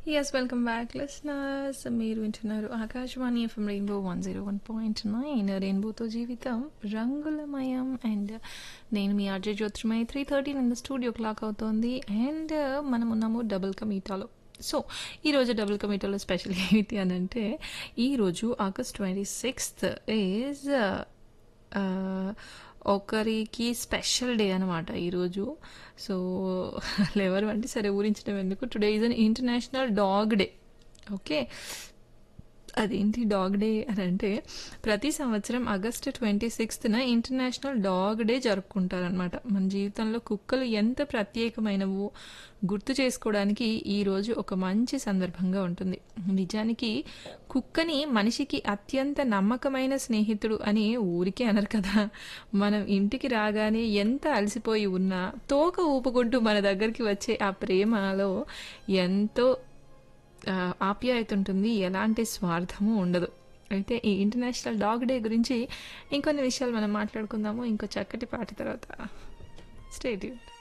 yes welcome back listeners మీరు వింటున్నారు Akashvani FM rainbow one zero one point nine రెయిన్బోతో జీవితం రంగులమయం అండ్ నేను మీ RJ Jyotirmaya three thirteen in the studio clock అవుతోంది అండ్ మనం ఉన్నాము డబుల్ కమీటాలో సో ఈరోజు డబుల్ కమీటాలో స్పెషల్ ఏంటి అని అంటే ఈరోజు ఆగస్ట్ ట్వంటీ సిక్స్త్ ఈజ్ ఒకరికి స్పెషల్ డే అనమాట ఈరోజు సో ఎవరు అంటే సరే ఊరించడం ఎందుకు today is an international dog day okay అదేంటి డాగ్ డే అని అంటే ప్రతి సంవత్సరం ఆగస్టు ట్వంటీ సిక్స్త్న ఇంటర్నేషనల్ డాగ్ డే జరుపుకుంటారనమాట మన జీవితంలో కుక్కలు ఎంత ప్రత్యేకమైనవో గుర్తు చేసుకోవడానికి ఈరోజు ఒక మంచి సందర్భంగా ఉంటుంది నిజానికి కుక్కని మనిషికి అత్యంత నమ్మకమైన స్నేహితుడు అని ఊరికే అనరు కదా మనం ఇంటికి రాగానే ఎంత అలసిపోయి ఉన్నా తోక ఊపుకుంటూ మన దగ్గరికి వచ్చే ఆ ప్రేమలో ఎంతో ఆప్యాయత ఉంటుంది ఎలాంటి స్వార్థము ఉండదు అయితే ఈ ఇంటర్నేషనల్ డాగ్ డే గురించి ఇంకొన్ని విషయాలు మనం మాట్లాడుకుందాము ఇంకో చక్కటి పాట తర్వాత స్టేట్యూట్